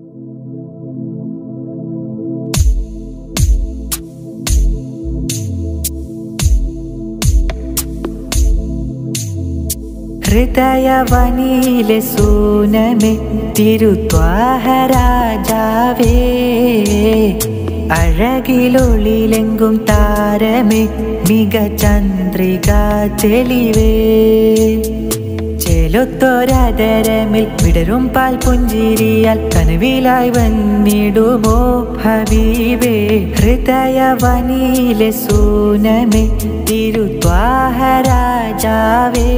ഹൃദയവനിയിലെ സൂനമേ തിരുത്വാഹരാജാവേ അഴകിലൊളിലെങ്കും താരമേ മിക ചന്ദ്രിക ചെളിവേ ചേലൊത്തൊരതരമിൽ വിടരും പാൽ പുഞ്ചിരിയാൽ കനവിലായി വന്നിടുമോ ഹബീബേ ഹൃദയവനിയിലെ സൂനമേ തിരുത്വാഹരാജാവേ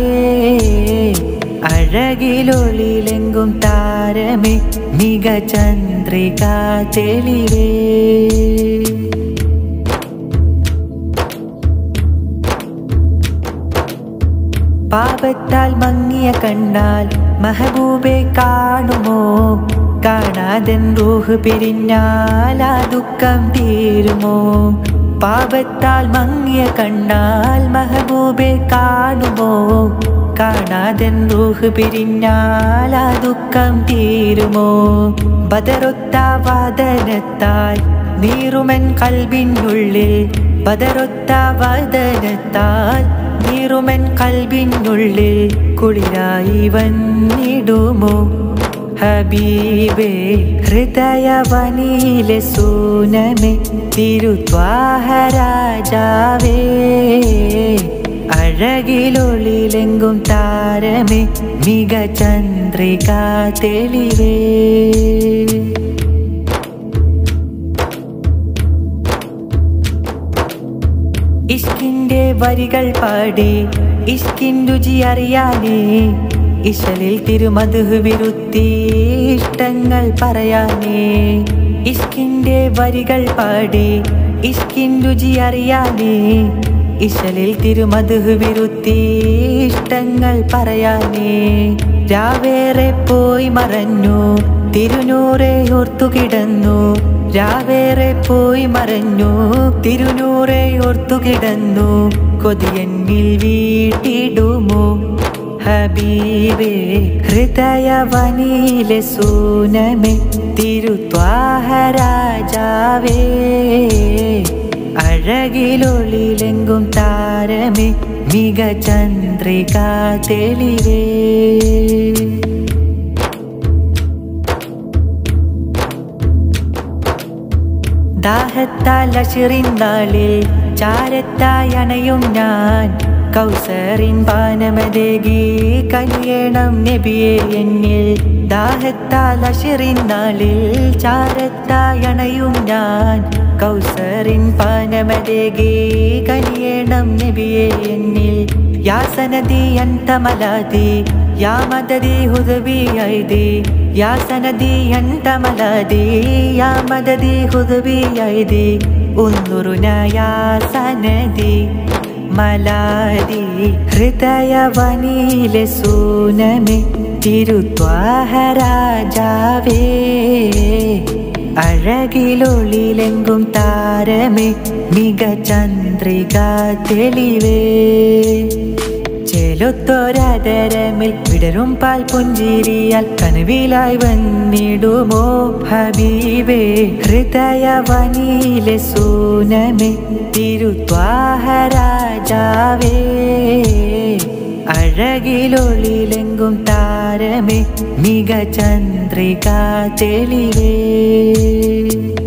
അഴകിലൊളിലെങ്കും താരമേ മിക ചന്ദ്രിക തെളിവേ പാപത്താൽ മങ്ങിയ കണ്ണാൽ മഹബൂബെ കാണുമോ കാണാതൻ റൂഹ് പിരിഞ്ഞാൽ ആ ദുഃഖം തീരുമോ പാപത്താൽ മങ്ങിയ കണ്ണാൽ മഹബൂബെ കാണുമോ കാണാതൻ റൂഹ് പിരിഞ്ഞാൽ ആ ദുഃഖം തീരുമോ ബദറൊത്ത വാദനത്താൽ നീറുമൻ കൽബിനുള്ളിൽ ബദറൊത്ത വാദനത്താൽ നീറുമൻ കൽബിനുള്ളിൽ കുളിരായി വന്നിടുമോ ഹബീബേ ഹൃദയവനിയിലെ സൂനമേ തിരുത്വാഹരാജാവേ അഴകിലൊളിലെങ്കും താരമേ മിക ചന്ദ്രിക തെളിവേ ഇഷ്കിന്റെ വരികൾ പാടി ഇഷ്കിൻ രുചി അറിയാനേ ഇശലിൽ തിരുമധു വിരുത്തി ഇഷ്ടങ്ങൾ പറയാനേ ഇഷ്കിന്റെ വരികൾ പാടി ഇഷ്കിൻ രുചി അറിയാനേ ഇശലിൽ തിരുമധു വിരുത്തി ഇഷ്ടങ്ങൾ പറയാനേ രാവേറെ പോയി മറഞ്ഞു തിരുനൂറെ ഓർത്തു കിടന്നു രാവേറെ പോയി മറഞ്ഞു തിരുനൂറെ ഓർത്തു കിടന്നു കൊതിയന്നിൽ വീട്ടിടുമോ ഹബീബേ ഹൃദയവനിയിലെ സൂനമേ തിരുത്വാഹരാജാവേ അഴകിലൊളിലെങ്കും താരമേ മിക ചന്ദ്രിക തെളിവേ ദാഹത്താൽ അഷിറിന്നാളിൽ ചാരത്തായി അണയും ഞാൻ കൗസറിൻ പാനമതേകി കനിയണം നബിയെ എന്നിൽ ദാഹത്താൽ അഷിറിന്നാളിൽ ചാരത്തായി അണയും ഞാൻ കൗസറിൻ പാനമതേകി കനിയണം നബിയെ എന്നിൽ യാ സനദി അന്ത മലാദി യാ മദദി ഹുദബി ഐദി യാ സനദി അന്ത മലാദി യാ മദദി ഹുദബി ഐദി ഉന്ദുറുന യാ സനദി മലാദി ഹൃദയവനിയിലെ സൂനമേ തിരുത്വാഹരാജാവേ അഴകിലൊളിലെങ്കും താരമേ മിക ചന്ദ്രിക തെളിവേ ചേലൊത്തൊരതരമിൽ വിടരും പാൽ പുഞ്ചിരിയാൽ കനവിലായി വന്നിടുമോ ഹബീബേ ഹൃദയവനിയിലെ സൂനമേ തിരുത്വാഹരാജാവേ അഴകിലൊളിലെങ്കും താരമേ മിക ചന്ദ്രിക തെളിവേ